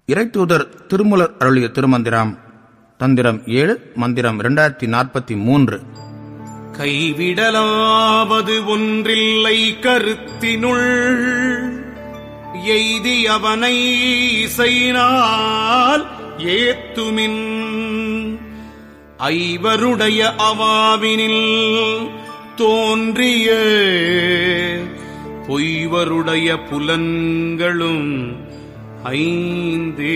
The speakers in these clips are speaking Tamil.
இறைத்தூதர் திருமுலர் அருளிய திருமந்திரம் தந்திரம் ஏழு மந்திரம் இரண்டாயிரத்தி நாற்பத்தி மூன்று கைவிடலாவது ஒன்றில்லை கருத்தினுள் எய்தி அவனை இசைனால் ஏத்துமின் ஐவருடைய அவாவினில் தோன்றிய பொய்வருடைய புலன்களும் ஐந்தே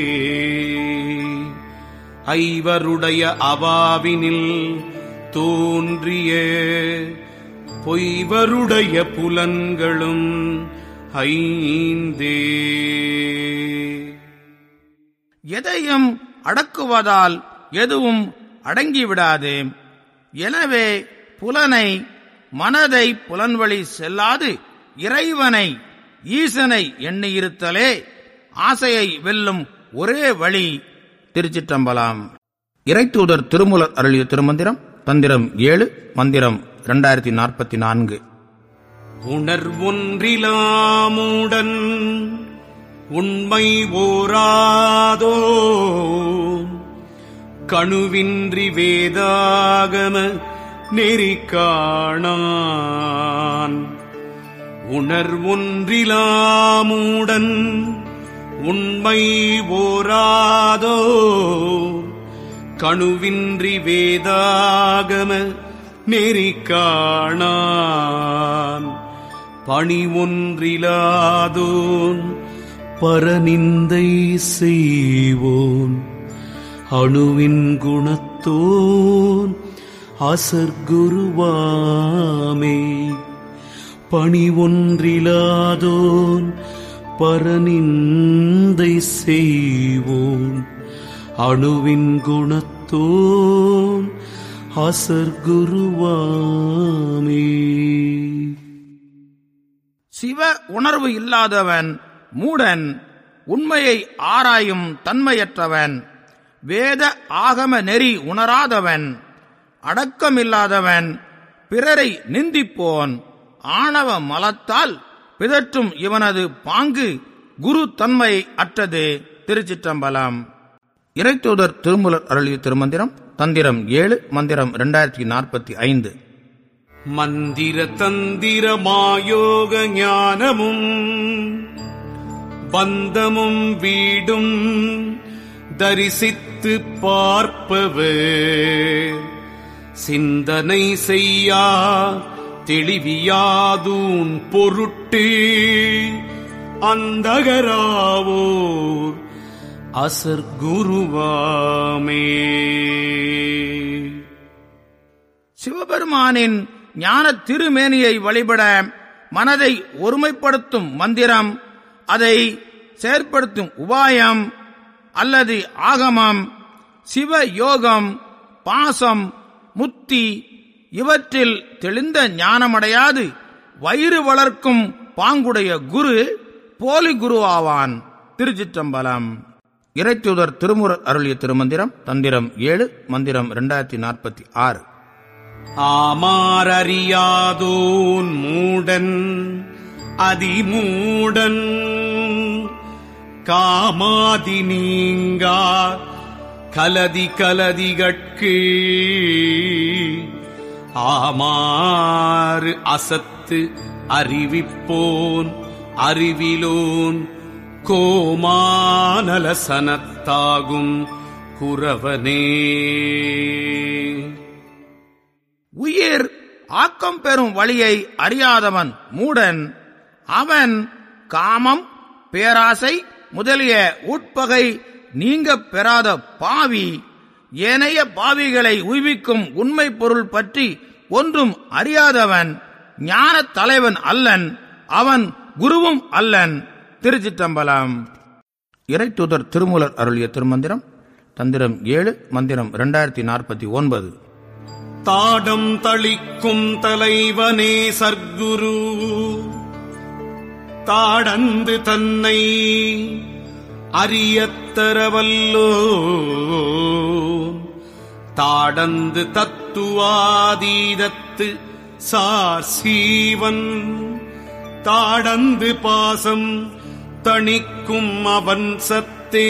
ஐவருடைய அவாவினில் தோன்றிய பொய்வருடைய புலன்களும் ஐந்தே எதையும் அடக்குவதால் எதுவும் அடங்கிவிடாது எனவே புலனை மனதை புலன்வழி செல்லாது இறைவனை ஈசனை எண்ணியிருத்தலே ஆசையை வெல்லும் ஒரே வழி திருச்சிற்றம்பலம் இறைத்தூதர் திருமுலர் அருளிய திருமந்திரம் தந்திரம் ஏழு மந்திரம் இரண்டாயிரத்தி நாற்பத்தி நான்கு உணர்வொன்றிலாமுடன் உண்மை ஓராதோ கணுவின்றி வேதாகம நெறி காணான் உணர்வொன்றிலாமுடன் உண்மை ஓராதோ கணுவின்றி வேதாகம நெறி காணான் பணி ஒன்றிலாதோன் பரநிந்தை செய்வோன் அணுவின் குணத்தோன் அசர்குருவாமே பணி ஒன்றிலாதோன் பரநிந்தை செய்வோன் அணுவின் குணத்தோன் அசர்குருவாமே சிவ உணர்வு இல்லாதவன் மூடன் உண்மையை ஆராயும் தன்மையற்றவன் வேத ஆகம நெறி உணராதவன் அடக்கமில்லாதவன் பிறரை நிந்திப்போன் ஆணவ மலத்தால் பிதற்றும் இவனது பாங்கு குரு தன்மை அற்றது திருச்சிற்றம்பலம் இறைத்தூதர் திருமுலர் அருளிய திருமந்திரம் தந்திரம் ஏழு மந்திரம் இரண்டாயிரத்தி நாற்பத்தி ஐந்து மந்திர தந்திர மாயோக ஞானமும் பந்தமும் வீடும் தரிசித்து பார்ப்பவர் சிந்தனை செய்யா தெளிவியாதூன் பொருட்டு அந்தகராவோர் அசர்குருவாமே சிவபெருமானின் ஞான திருமேனியை வழிபட மனதை ஒருமைப்படுத்தும் மந்திரம் அதை செயற்படுத்தும் உபாயம் அல்லது ஆகமம் சிவ யோகம் பாசம் முத்தி இவற்றில் தெளிந்த ஞானமடையாது வயிறு வளர்க்கும் பாங்குடைய குரு போலி குரு ஆவான் திருச்சிற்றம்பலம் இறைத்தூதர் திருமுறர் அருளிய திருமந்திரம் தந்திரம் ஏழு மந்திரம் இரண்டாயிரத்தி நாற்பத்தி ஆறு ஆமாரறியாதோன் மூடன் அதிமூடன் காமாதி நீங்கா கலதி கலதிகட்கு ஆமாறு அசத்து அறிவிப்போன் அறிவிலோன் கோமானலசனத்தாகும் குரவனே உயிர் ஆக்கம் பெறும் வழியை அறியாதவன் மூடன் அவன் காமம் பேராசை முதலிய உட்பகை நீங்க பெறாத பாவி ஏனைய பாவிகளை உய்விக்கும் உண்மை பொருள் பற்றி ஒன்றும் அறியாதவன் ஞான தலைவன் அல்லன் அவன் குருவும் அல்லன் திருச்சிற்றம்பலம் இறைத்தூதர் திருமூலர் அருளிய திருமந்திரம் தந்திரம் ஏழு மந்திரம் இரண்டாயிரத்தி நாற்பத்தி ஒன்பது தாடம் தளிக்கும் தலைவனே சர்க்குரு தாடந்து தன்னை அறியத்தரவல்லோ தாடந்து தத்துவாதீதத்து சார் சீவன் தாடந்து பாசம் தணிக்கும் அவன் சத்த சிரத்தே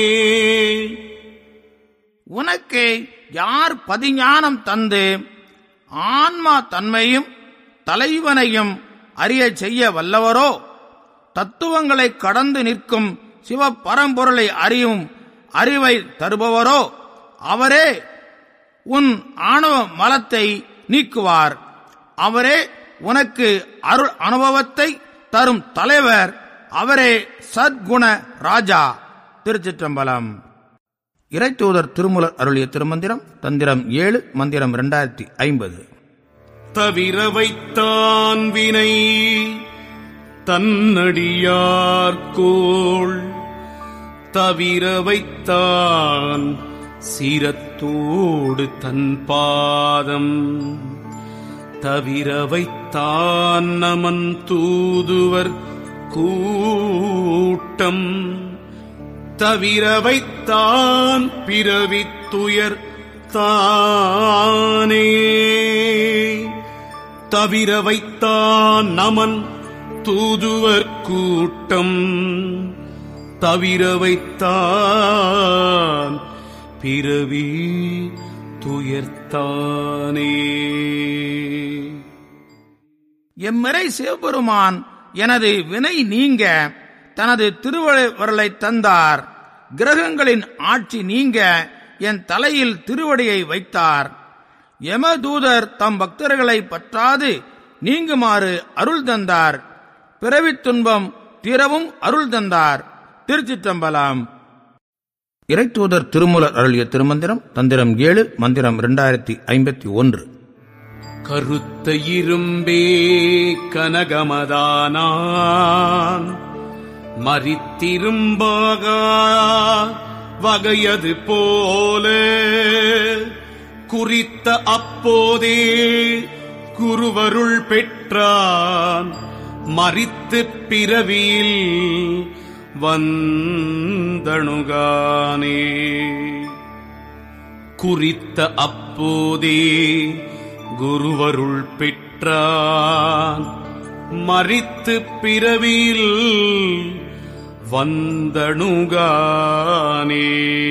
உனக்கு யார் பதிஞானம் தந்து ஆன்மா தன்மையும் தலைவனையும் அறிய செய்ய வல்லவரோ தத்துவங்களை கடந்து நிற்கும் சிவ பரம்பொருளை அறியும் அறிவை தருபவரோ அவரே உன் ஆணவ மலத்தை நீக்குவார் அவரே உனக்கு அருள் அனுபவத்தை தரும் தலைவர் அவரே சத்குண ராஜா திருச்சிற்றம்பலம் இறைத்தூதர் திருமுலர் அருளிய திருமந்திரம் தந்திரம் ஏழு மந்திரம் இரண்டாயிரத்தி ஐம்பது தவிர வைத்தான் வினை தன்னடியார்கோள் தவிர வைத்தான் சீரத்தோடு தன் பாதம் தவிர வைத்தான் நமன் தூதுவர் கூட்டம் தவிர வைத்தான் பிறவித்துயர் தானே தவிர வைத்தான் நமன் தூதுவர் கூட்டம் தவிர வைத்தான் பிறவி துயர்த்தானே எம்மிறை சிவபெருமான் எனது வினை நீங்க தனது திருவருளை தந்தார் கிரகங்களின் ஆட்சி நீங்க என் தலையில் திருவடியை வைத்தார் யமதூதர் தம் பக்தர்களை பற்றாது நீங்குமாறு அருள் தந்தார் பிறவித் துன்பம் தீரவும் அருள் தந்தார் திருச்சிற்றம்பலம் இறைத்தூதர் திருமூலர் அருளிய திருமந்திரம் தந்திரம் ஏழு மந்திரம் இரண்டாயிரத்தி ஐம்பத்தி ஒன்று கருத்த இரும்பே கனகமதானான் மறித்திரும்பாக வகையது போல குறித்த அப்போதே குருவருள் பெற்றான் மறித்து பிறவியில் வந்தணுகானே குறித்த அப்போதே குருவருள் பெற்றான் மறித்து பிறவியில் வந்தணுகானே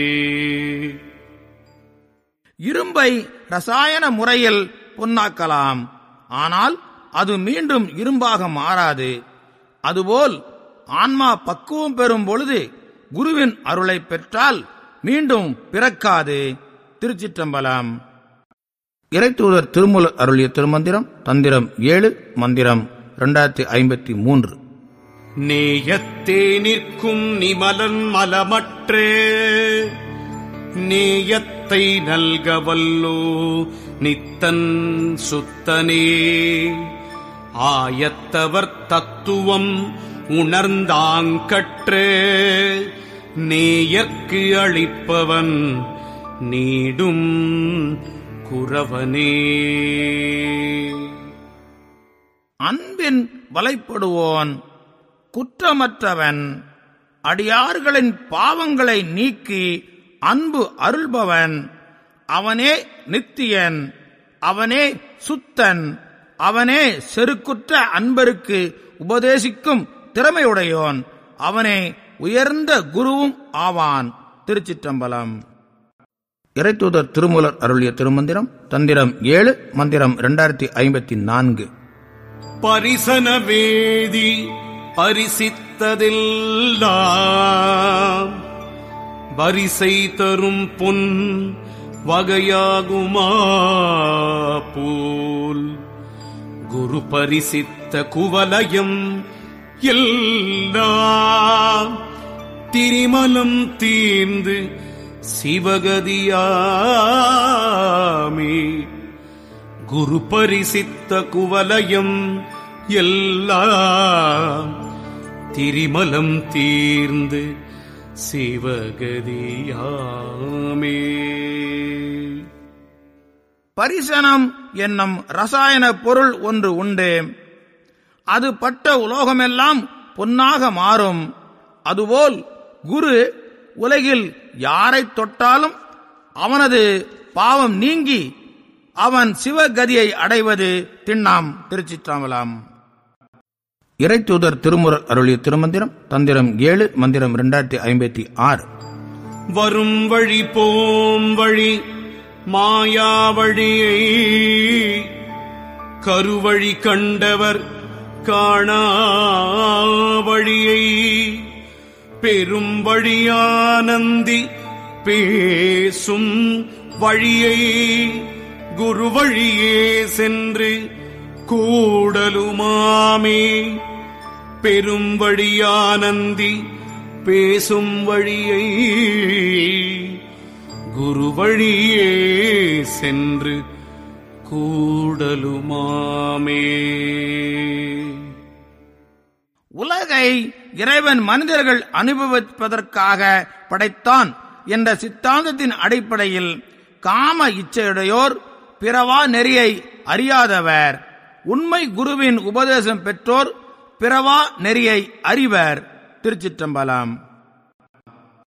இரும்பை ரசாயன முறையில் பொன்னாக்கலாம் ஆனால் அது மீண்டும் இரும்பாக மாறாது அதுபோல் ஆன்மா பக்குவம் பெறும் பொழுது குருவின் அருளை பெற்றால் மீண்டும் பிறக்காது திருச்சிற்றம்பலம் இறைத்தூதர் திருமூல அருளிய திருமந்திரம் தந்திரம் ஏழு மந்திரம் இரண்டாயிரத்தி ஐம்பத்தி மூன்று நேயத்தே நிற்கும் நிமலன் மலமற்றே நேயத்தை நல்கவல்லோ நித்தன் சுத்தனே ஆயத்தவர் தத்துவம் உணர்ந்தாங்கற்று நேயர்க்கு அளிப்பவன் நீடும் குறவனே அன்பின் வலைப்படுவோன் குற்றமற்றவன் அடியார்களின் பாவங்களை நீக்கி அன்பு அருள்பவன் அவனே நித்தியன் அவனே சுத்தன் அவனே செருக்குற்ற அன்பருக்கு உபதேசிக்கும் திறமையுடையோன் அவனே உயர்ந்த குருவும் ஆவான் திருச்சிற்றம்பலம் இறைத்தூதர் திருமூலர் அருளிய திருமந்திரம் தந்திரம் ஏழு மந்திரம் இரண்டாயிரத்தி ஐம்பத்தி நான்கு பரிசன வேதி பரிசித்ததெல்லாம் வரிசை தரும் பொன் வகையாகுமா போல் குரு பரிசித்த குவலயம் எல்லாம் திரிமலம் தீர்ந்து சிவகதியாமே குரு பரிசித்த குவலயம் எல்லாம் திரிமலம் தீர்ந்து சிவகதியாமே பரிசனம் என்னும் ரசாயன பொருள் ஒன்று உண்டு அது பட்ட உலோகமெல்லாம் பொன்னாக மாறும் அதுபோல் குரு உலகில் யாரைத் தொட்டாலும் அவனது பாவம் நீங்கி அவன் சிவகதியை அடைவது திண்ணாம் திருச்சிற்றம்பலம் இறைத்தூதர் திருமுறள் அருளிய திருமந்திரம் தந்திரம் ஏழு மந்திரம் இரண்டாயிரத்தி ஐம்பத்தி ஆறு வரும் வழி போம் வழி மாயா வழியை கருவழி கண்டவர் காணா வழியை பெரும் வழியானந்தி பேசும் வழியை குரு வழியே சென்று கூடலுமாமே பெரும் வழியானந்தி பேசும் வழியை குரு வழியே சென்று கூடலுமாமே உலகை இறைவன் மனிதர்கள் அனுபவிப்பதற்காக படைத்தான் என்ற சித்தாந்தத்தின் அடிப்படையில் காம இச்சையுடையோர் பிறவா நெறியை அறியாதவர் உண்மை குருவின் உபதேசம் பெற்றோர் பிறவா நெறியை அறிவர் திருச்சிற்றம்பலம்